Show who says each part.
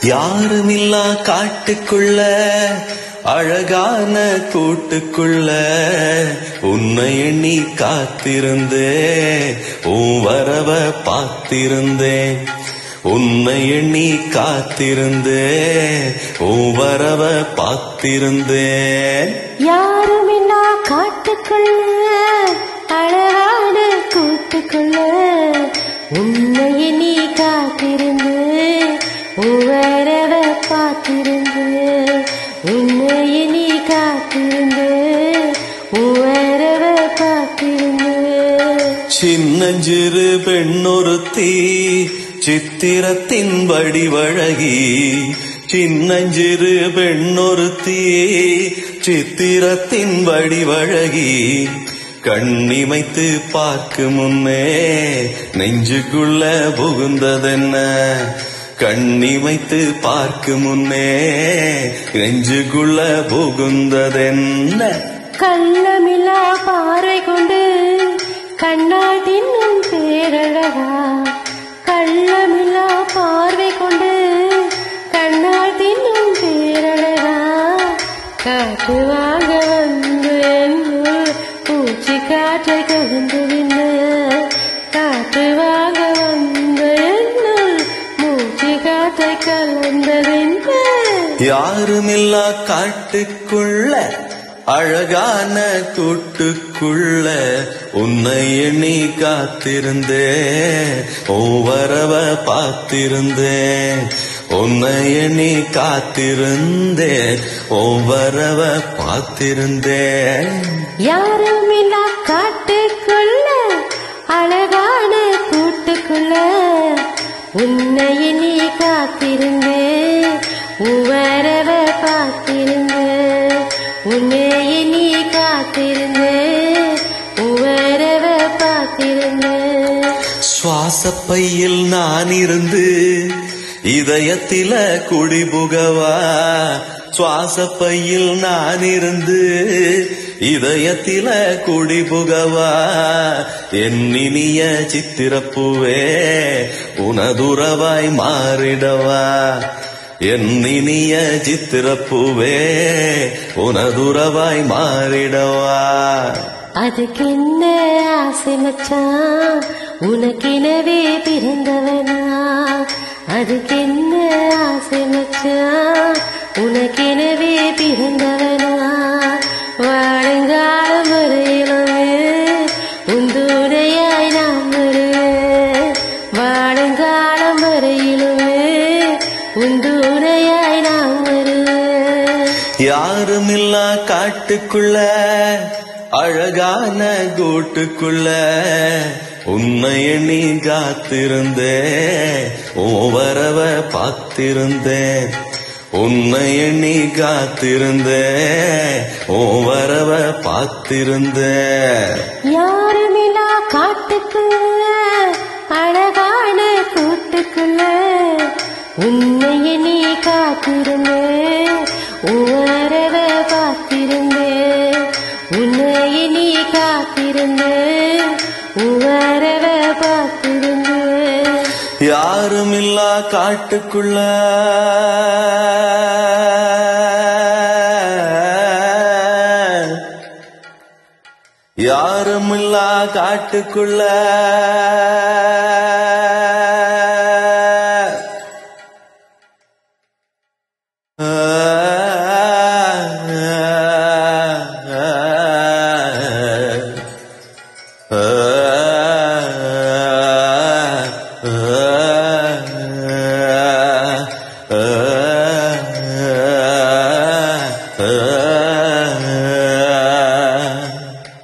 Speaker 1: யாருமில்லா காட்டுக்குள்ள அழகான கூட்டுக்குள்ள உன்னை எண்ணி காத்திருந்தேன் உன் வரவ பார்த்திருந்தேன் உன்னை எண்ணி காத்திருந்தேன் உன் வரவ பார்த்திருந்தேன்
Speaker 2: யாருமில்லா காட்டுக்குள்ள அழகான கூட்டுக்குள்ள உன்னைய நீ காத்திருந்து உவரவ பார்த்திருந்து உன்னைய நீ காத்திருந்து உவரவ பார்த்திருந்து
Speaker 1: சின்னஞ்சிறு பெண்ணொருத்தி சித்திரத்தின் வடிவழகி சின்னஞ்சிறு பெண்ணொருத்தி சித்திரத்தின் வடிவழகி கண்ணிமைத்து பார்க்கும் முன்னே நெஞ்சுக்குள்ள புகுந்ததென்ன கண்ணிமைத்து பார்க்கும் முன்னே நெஞ்சுக்குள்ள புகுந்ததென்ன
Speaker 2: கள்ளமில்லா பார்வை கொண்டு கண்ணாட்டின் உன் பேரழகா கள்ளமில்லா பார்வை கொண்டு கண்ணாட்டின் உன் பேரழகா காட்டு வாங்க வந்து என்னுள் பூச்சி காற்றை கலந்து நின்று காற்று வாங்க வந்து என்னுள் மூச்சு காற்றை கலந்ததின்று
Speaker 1: யாருமில்லா காட்டுக்குள்ள அழகான கூட்டுக்குள்ள உன்னை எண்ணி காத்திருந்தேன் ஓ வரவ பார்த்திருந்தேன் உன்னை எண்ணி காத்திருந்தேன் ஓ வரவ பார்த்திருந்தேன்
Speaker 2: யாருமில்லா காட்டுக்குள்ள அழகான கூட்டுக்குள்ள உன்னைய நீ காத்திருந்தே உவரவ பார்த்திருந்தே உன்னைய நீ காத்திருந்தே உவரவ பார்த்திருந்தே
Speaker 1: சுவாசப்பையில் நான் இருந்து இதயத்தில குடிபுகவா சுவாசப்பையில் நான் இருந்து இதயத்தில குடிபுகவா என் இனிய சித்திரப்பூவே உனதுறவாய் மாறிடவா என் இனிய சித்திரப்பூவே உனதுறவாய் மாறிடவா
Speaker 2: அதுக்கு என்ன ஆசை மச்சான் உனக்கெனவே பிறந்தவனா அதுக்கு என்ன ஆசை மச்சான் உனக்கெனவே பிறந்தவனா வாழுங்காலம் வரையிலுமே உந்துடையாய் நான் வருவேன் வாழுங்காலம் வரையிலுமே உந்துடையாய் நான் வருவேன்
Speaker 1: யாருமில்லா காட்டுக்குள்ள அழகான கூட்டுக்குள்ள உன்னை எண்ணி காத்திருந்தேன் ஓ வரவ பார்த்திருந்தேன் உன்னை எண்ணி காத்திருந்தேன் ஓ வரவ பார்த்திருந்தேன்
Speaker 2: யாருமில்லா காட்டுக்குள்ள அழகான கூட்டுக்குள்ள உன்னைய நீ காத்திருந்தே உவரவ பார்த்திருந்தே உன்னைய நீ காத்திருந்தே உவரவ பார்த்திருந்தே
Speaker 1: யாருமில்லா காட்டுக்குள்ள யாருமில்லா காட்டுக்குள்ள